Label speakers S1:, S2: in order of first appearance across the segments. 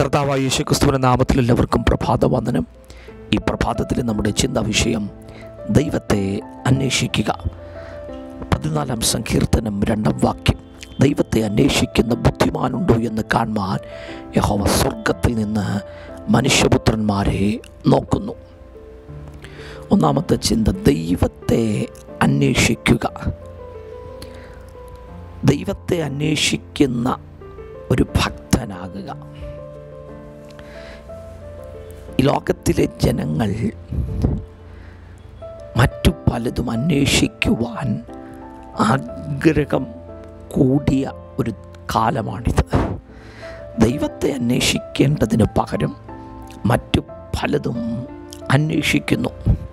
S1: കർത്താവായ യേശുക്രിസ്തുവിൻ്റെ നാമത്തിൽ എല്ലാവർക്കും പ്രഭാത വന്ദനം ഈ പ്രഭാതത്തിൽ നമ്മുടെ ചിന്താ വിഷയം ദൈവത്തെ അന്വേഷിക്കുക പതിനാലാം സങ്കീർത്തനം രണ്ടാം വാക്യം ദൈവത്തെ അന്വേഷിക്കുന്ന ബുദ്ധിമാനുണ്ടോ എന്ന് കാണുവാൻ യഹോവ സ്വർഗത്തിൽ നിന്ന് മനുഷ്യപുത്രന്മാരെ നോക്കുന്നു ഒന്നാമത്തെ ചിന്ത ദൈവത്തെ അന്വേഷിക്കുക ദൈവത്തെ അന്വേഷിക്കുന്ന ഒരു ഭക്തനാകുക ഈ ലോകത്തിലെ ജനങ്ങൾ മറ്റു പലതും അന്വേഷിക്കുവാൻ ആഗ്രഹം കൂടിയ ഒരു കാലമാണിത് ദൈവത്തെ അന്വേഷിക്കേണ്ടതിന് പകരം മറ്റു പലതും അന്വേഷിക്കുന്നു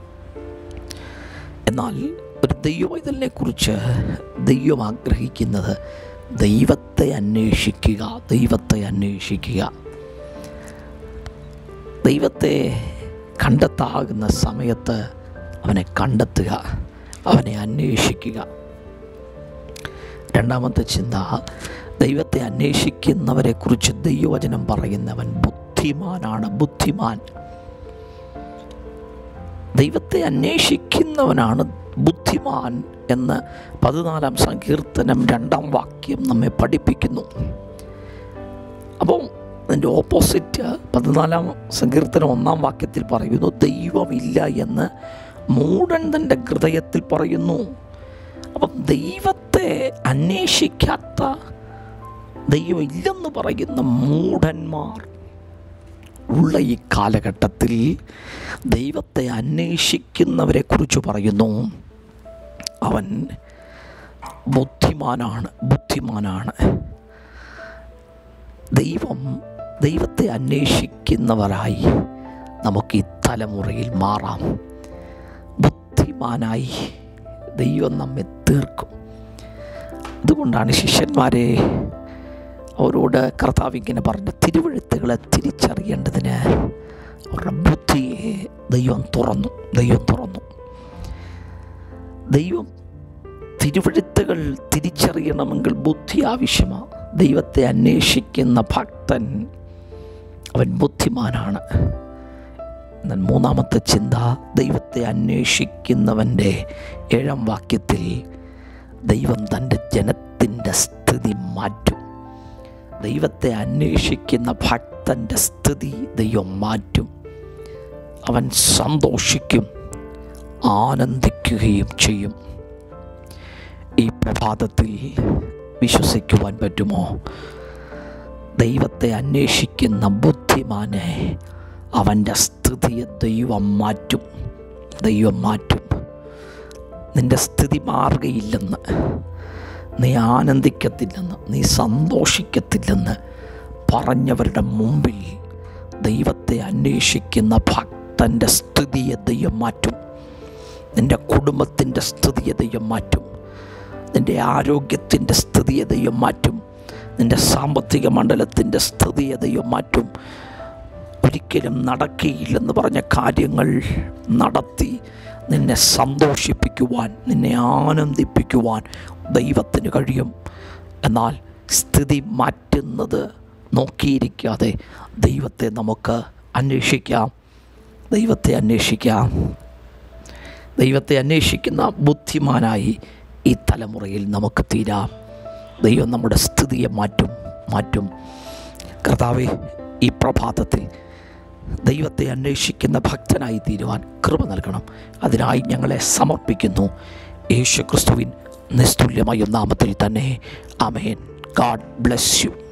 S1: എന്നാൽ ഒരു ദൈവവൈതലിനെ കുറിച്ച് ദൈവം ആഗ്രഹിക്കുന്നത് ദൈവത്തെ അന്വേഷിക്കുക ദൈവത്തെ അന്വേഷിക്കുക ദൈവത്തെ കണ്ടെത്താകുന്ന സമയത്ത് അവനെ കണ്ടെത്തുക അവനെ അന്വേഷിക്കുക രണ്ടാമത്തെ ചിന്ത ദൈവത്തെ അന്വേഷിക്കുന്നവരെ കുറിച്ച് ദൈവവചനം പറയുന്നവൻ ബുദ്ധിമാനാണ് ബുദ്ധിമാൻ ദൈവത്തെ അന്വേഷിക്കുന്നവനാണ് ബുദ്ധിമാൻ എന്ന് പതിനാലാം സങ്കീർത്തനം രണ്ടാം വാക്യം നമ്മെ പഠിപ്പിക്കുന്നു അപ്പം അതിൻ്റെ ഓപ്പോസിറ്റ് പതിനാലാം സങ്കീർത്തനം ഒന്നാം വാക്യത്തിൽ പറയുന്നു ദൈവമില്ല എന്ന് മൂടൻ തൻ്റെ ഹൃദയത്തിൽ പറയുന്നു അപ്പം ദൈവത്തെ അന്വേഷിക്കാത്ത ദൈവം ഇല്ലെന്ന് പറയുന്ന മൂഢന്മാർ ഉള്ള ഈ കാലഘട്ടത്തിൽ ദൈവത്തെ അന്വേഷിക്കുന്നവരെ കുറിച്ച് പറയുന്നു അവൻ ബുദ്ധിമാനാണ് ബുദ്ധിമാനാണ് ദൈവം ദൈവത്തെ അന്വേഷിക്കുന്നവരായി നമുക്ക് ഈ തലമുറയിൽ മാറാം ബുദ്ധിമാനായി ദൈവം നമ്മെ തീർക്കും അതുകൊണ്ടാണ് ശിഷ്യന്മാരെ അവരോട് കർത്താവ് ഇങ്ങനെ പറഞ്ഞു തിരുവഴുത്തുകളെ തിരിച്ചറിയേണ്ടതിന് അവരുടെ ബുദ്ധിയെ ദൈവം തുറന്നു ദൈവം തുറന്നു ദൈവം തിരുവഴുത്തുകൾ തിരിച്ചറിയണമെങ്കിൽ ബുദ്ധി ആവശ്യമാണ് ദൈവത്തെ അന്വേഷിക്കുന്ന ഭക്തൻ അവൻ ബുദ്ധിമാനാണ് എന്നാൽ മൂന്നാമത്തെ ചിന്ത ദൈവത്തെ അന്വേഷിക്കുന്നവൻ്റെ ഏഴാം വാക്യത്തിൽ ദൈവം തൻ്റെ ജനത്തിൻ്റെ സ്ഥിതി മാറ്റും ദൈവത്തെ അന്വേഷിക്കുന്ന ഭക്തൻ്റെ സ്ഥിതി ദൈവം മാറ്റും അവൻ സന്തോഷിക്കും ആനന്ദിക്കുകയും ചെയ്യും ഈ പ്രഭാതത്തിൽ വിശ്വസിക്കുവാൻ പറ്റുമോ ദൈവത്തെ അന്വേഷിക്കുന്ന ബുദ്ധിമാനെ അവൻ്റെ സ്ഥിതിയെ ദൈവം മാറ്റും ദൈവം മാറ്റും നിൻ്റെ സ്ഥിതി മാറുകയില്ലെന്ന് നീ ആനന്ദിക്കത്തില്ലെന്ന് നീ സന്തോഷിക്കത്തില്ലെന്ന് പറഞ്ഞവരുടെ മുമ്പിൽ ദൈവത്തെ അന്വേഷിക്കുന്ന ഭക്തൻ്റെ സ്ഥിതിയെ ദൈവം മാറ്റും നിൻ്റെ കുടുംബത്തിൻ്റെ സ്ഥിതിയെ ദൈവം മാറ്റും നിൻ്റെ ആരോഗ്യത്തിൻ്റെ സ്ഥിതിയെ ദൈവം മാറ്റും നിൻ്റെ സാമ്പത്തിക മണ്ഡലത്തിൻ്റെ സ്ഥിതിയെ ദൈവം മാറ്റും ഒരിക്കലും നടക്കുകയില്ലെന്ന് പറഞ്ഞ കാര്യങ്ങൾ നടത്തി നിന്നെ സന്തോഷിപ്പിക്കുവാൻ നിന്നെ ആനന്ദിപ്പിക്കുവാൻ ദൈവത്തിന് കഴിയും എന്നാൽ സ്ഥിതി മാറ്റുന്നത് നോക്കിയിരിക്കാതെ ദൈവത്തെ നമുക്ക് അന്വേഷിക്കാം ദൈവത്തെ അന്വേഷിക്കാം ദൈവത്തെ അന്വേഷിക്കുന്ന ബുദ്ധിമാനായി ഈ തലമുറയിൽ നമുക്ക് തീരാം ദൈവം നമ്മുടെ സ്ഥിതിയെ മാറ്റും മാറ്റും കർത്താവെ ഈ പ്രഭാതത്തിൽ ദൈവത്തെ അന്വേഷിക്കുന്ന ഭക്തനായി തീരുവാൻ കൃപ നൽകണം അതിനായി ഞങ്ങളെ സമർപ്പിക്കുന്നു യേശു ക്രിസ്തുവിൻ നിസ്തുല്യമായ നാമത്തിൽ തന്നെ അമേൻ ഗാഡ് ബ്ലെസ് യു